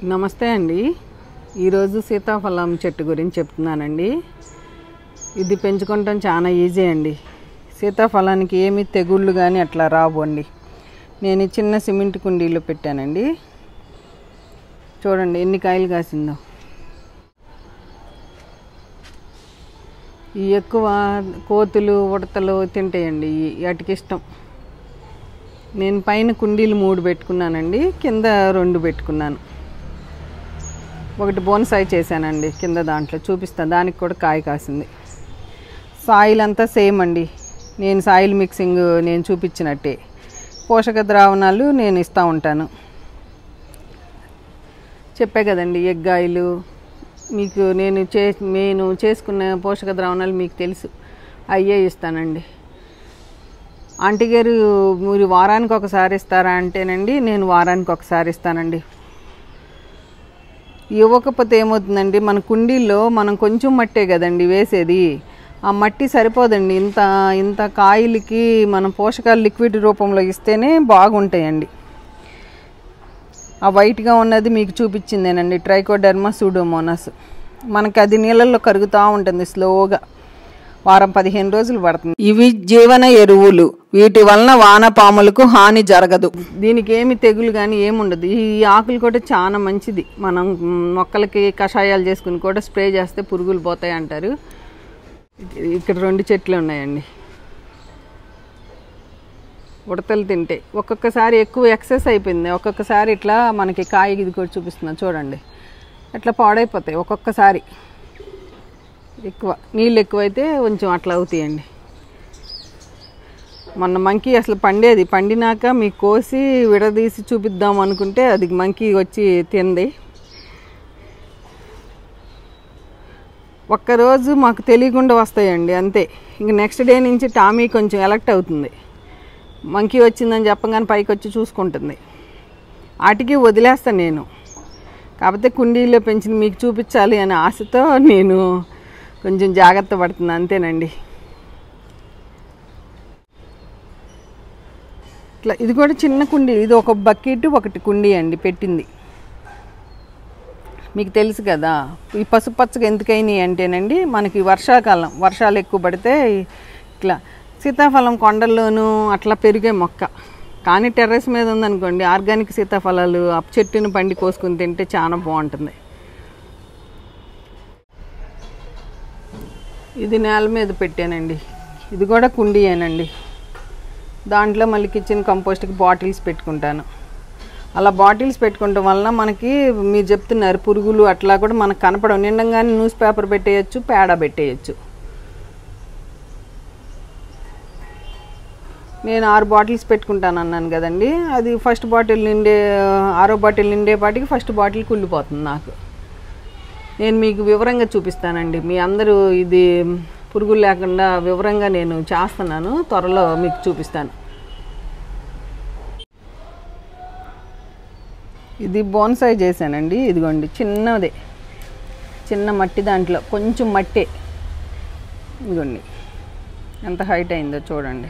నమస్తే అండి ఈరోజు సీతాఫలం చెట్టు గురించి చెప్తున్నానండి ఇది పెంచుకోవటం చాలా ఈజీ అండి సీతాఫలానికి ఏమి తెగుళ్ళు కానీ అట్లా రావు అండి నేను ఈ చిన్న సిమెంట్ కుండీలో పెట్టానండి చూడండి ఎన్ని కాయలు కాసిందో ఈ ఎక్కువ కోతులు ఉడతలు తింటాయండి ఈ- వాటికి ఇష్టం నేను పైన కుండీలు మూడు పెట్టుకున్నానండి కింద రెండు పెట్టుకున్నాను ఒకటి బోన్సాయి చేశానండి కింద దాంట్లో చూపిస్తాను దానికి కూడా కాయ కాసింది సాయిల్ అంతా సేమ్ అండి నేను సాయిల్ మిక్సింగ్ నేను చూపించినట్టే పోషక ద్రావణాలు నేను ఇస్తూ ఉంటాను చెప్పే కదండి ఎగ్గాయలు మీకు నేను చే నేను చేసుకున్న పోషక ద్రావణాలు మీకు తెలుసు అయ్యే ఇస్తానండి ఆంటీ గారు మీరు వారానికి ఒకసారి ఇస్తారా అంటేనండి నేను వారానికి ఒకసారి ఇస్తానండి ఇవ్వకపోతే ఏమవుతుందండి మన కుండీల్లో మనం కొంచెం మట్టే కదండి వేసేది ఆ మట్టి సరిపోదండి ఇంత ఇంత కాయలకి మనం పోషకాలు లిక్విడ్ రూపంలో ఇస్తేనే బాగుంటాయండి ఆ వైట్గా ఉన్నది మీకు చూపించిందేనండి ట్రైకోడర్మా సూడోమోనాస్ మనకి అది నీళ్ళల్లో కరుగుతూ ఉంటుంది స్లోగా వారం పదిహేను రోజులు పడుతుంది ఇవి జీవన ఎరువులు వీటి వలన వానపాములకు హాని జరగదు దీనికి ఏమి తెగులు కానీ ఏముండదు ఈ ఆకులు కూడా చాలా మంచిది మనం మ్, మొక్కలకి కషాయాలు చేసుకుని కూడా స్ప్రే చేస్తే పురుగులు పోతాయి అంటారు ఇక్కడ రెండు చెట్లు ఉన్నాయండి ఉడతలు తింటే ఒక్కొక్కసారి ఎక్కువ ఎక్సెస్ అయిపోయింది ఒక్కొక్కసారి ఇట్లా మనకి కాయ ఇది కూడా చూపిస్తున్నా చూడండి ఇట్లా పాడైపోతాయి ఒక్కొక్కసారి ఎక్కువ నీళ్ళు ఎక్కువైతే కొంచెం అట్లా అవుతాయండి మొన్న మంకీ అసలు పండేది పండినాక మీకు కోసి విడదీసి చూపిద్దాం అనుకుంటే అది మంకీ వచ్చి తింది ఒక్కరోజు మాకు తెలియకుండా వస్తాయండి అంతే ఇంక నెక్స్ట్ డే నుంచి టామీ కొంచెం ఎలక్ట్ అవుతుంది మంకీ వచ్చిందని చెప్పగానే పైకి వచ్చి చూసుకుంటుంది వాటికి వదిలేస్తాను నేను కాకపోతే కుండీలో పెంచింది మీకు చూపించాలి అనే ఆశతో నేను కొంచెం జాగ్రత్త పడుతున్నాను అంతేనండి ఇట్లా ఇది కూడా చిన్న కుండీ ఇది ఒక బకెట్ ఒకటి కుండీ అండి పెట్టింది మీకు తెలుసు కదా ఈ పసుపచ్చగా ఎందుకైనాయి అంటేనండి మనకి వర్షాకాలం వర్షాలు ఎక్కువ పడితే ఇట్లా సీతాఫలం కొండల్లోనూ అట్లా పెరిగే మొక్క కానీ టెర్రస్ మీద ఉందనుకోండి ఆర్గానిక్ సీతాఫలాలు ఆ చెట్టును పండి కోసుకుని తింటే చాలా బాగుంటుంది ఇది నేల మీద పెట్టానండి ఇది కూడా కుండీయేనండి దాంట్లో మళ్ళీ కిచెన్ కంపోస్ట్కి బాటిల్స్ పెట్టుకుంటాను అలా బాటిల్స్ పెట్టుకోవటం వలన మనకి మీరు చెప్తున్నారు పురుగులు అట్లా కూడా మనకు కనపడవు నిండంగానే న్యూస్ పేపర్ పెట్టేయచ్చు పేడ పెట్టేయచ్చు నేను ఆరు బాటిల్స్ పెట్టుకుంటాను అన్నాను కదండి అది ఫస్ట్ బాటిల్ నిండే ఆరో బాటిల్ నిండేపాటికి ఫస్ట్ బాటిల్ కుళ్ళిపోతుంది నాకు నేను మీకు వివరంగా చూపిస్తానండి మీ అందరూ ఇది పురుగులు లేకుండా వివరంగా నేను చేస్తున్నాను త్వరలో మీకు చూపిస్తాను ఇది బోన్సాయి చేశానండి ఇదిగోండి చిన్నదే చిన్న మట్టి దాంట్లో కొంచెం మట్టే ఇదిగోండి ఎంత హైట్ అయిందో చూడండి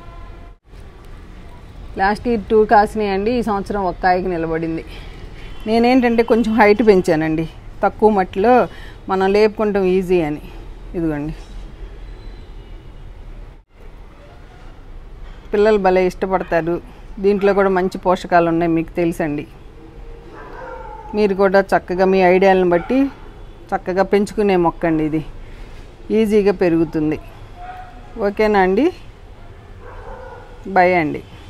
లాస్ట్ ఇయర్ టూ కాసినాయండి ఈ సంవత్సరం ఒక కాయకి నిలబడింది నేనేంటంటే కొంచెం హైట్ పెంచానండి తక్కువ మట్టిలో మనం లేపుకుంటాం ఈజీ అని ఇదిగోండి పిల్లలు భలే ఇష్టపడతారు దీంట్లో కూడా మంచి పోషకాలు ఉన్నాయి మీకు తెలుసండి మీరు కూడా చక్కగా మీ ఐడియాలను బట్టి చక్కగా పెంచుకునే మొక్క అండి ఇది ఈజీగా పెరుగుతుంది ఓకేనా అండి బాయ్ అండి